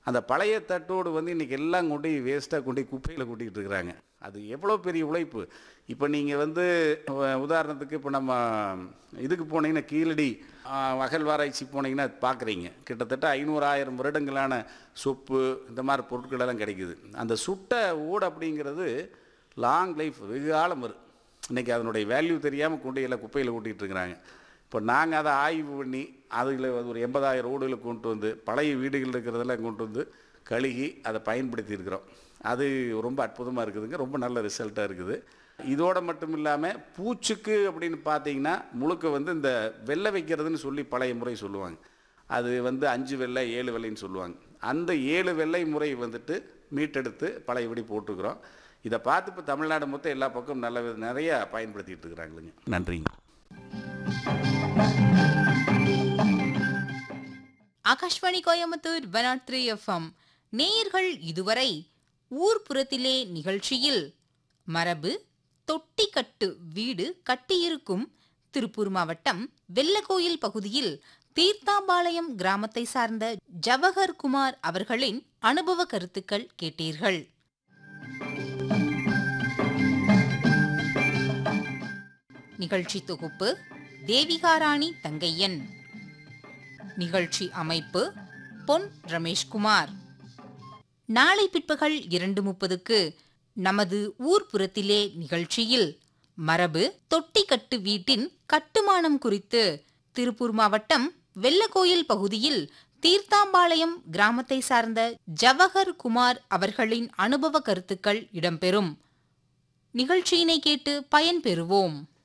அந்த பழைய தட்டோடு வந்து இன்றைக்கி எல்லாம் கொண்டு வேஸ்ட்டாக கொண்டு போய் குப்பையில் கொட்டிக்கிட்டு இருக்கிறாங்க அது எவ்வளோ பெரிய உழைப்பு இப்போ நீங்கள் வந்து உ- உதாரணத்துக்கு இப்போ நம்ம இதுக்கு போனீங்கன்னா கீழடி ஆ, அகழ்வாராய்ச்சி போனீங்கன்னா பார்க்குறீங்க கிட்டத்தட்ட ஐநூறு ஆயிரம் வருடங்களான சொப்பு இந்த மாதிரி பொருட்கள் எல்லாம் கிடைக்குது அந்த சுட்ட ஓடு அப்படிங்கிறது லாங் லைஃப் வெகு காலம் வரும் இன்றைக்கி அதனுடைய வேல்யூ தெரியாமல் கொண்டு எல்லாம் குப்பையில் கொட்டிகிட்டு இருக்கிறாங்க இப்போ நாங்கள் அதை ஆய்வு பண்ணி அதில் ஒரு எண்பதாயிரம் ரோடுகளை கொண்டு வந்து பழைய வீடுகள் இருக்கிறதெல்லாம் கொண்டு வந்து கழுகி அதை பயன்படுத்தி இருக்கிறோம் அது ரொம்ப அற்புதமாக இருக்குதுங்க ரொம்ப நல்ல ரிசல்ட்டாக இருக்குது இதோட மட்டும் இல்லாமல் பூச்சுக்கு அப்படின்னு பார்த்தீங்கன்னா முழுக்க வந்து இந்த வெள்ளை வைக்கிறதுன்னு சொல்லி பழைய முறை சொல்லுவாங்க அது வந்து அஞ்சு வெள்ளை ஏழு வெள்ளைன்னு சொல்லுவாங்க அந்த ஏழு வெள்ளை முறை வந்துட்டு மீட்டெடுத்து பழையபடி போட்டுக்கிறோம் இதை பார்த்து இப்போ தமிழ்நாடு மொத்தம் எல்லா பக்கம் நல்ல வித- நிறைய பயன்படுத்திட்டு இருக்கிறாங்களுங்க நன்றிங்க Akashvani Coimbatore one three FM நேயர்கள் இதுவரை ஊர்ப்புறத்திலே நிகழ்ச்சியில் மரபு தொட்டிக்கட்டு வீடு கட்டியிருக்கும் திருப்பூர் மாவட்டம் வெள்ளக்கோயில் பகுதியில் தீர்த்தாம்பாளையம் கிராமத்தை சார்ந்த ஜவஹர் குமார் அவர்களின் அனுபவ கருத்துக்கள் கேட்டீர்கள் நிகழ்ச்சி தொகுப்பு தேவிகாராணி தங்கையன் நிகழ்ச்சி அமைப்பு பொன் ரமேஷ்குமார் நாளை பிற்பகல் இரண்டு முப்பதுக்கு நமது ஊர்ப்புறத்திலே நிகழ்ச்சியில் மரபு தொட்டிக்கட்டு வீட்டின் கட்டுமானம் குறித்து திருப்பூர் மாவட்டம் வெள்ளக்கோயில் பகுதியில் தீர்த்தாம்பாளையம் கிராமத்தை சார்ந்த ஜவஹர் குமார் அவர்களின் அனுபவ கருத்துக்கள் இடம்பெறும் நிகழ்ச்சியினை கேட்டு பயன்பெறுவோம்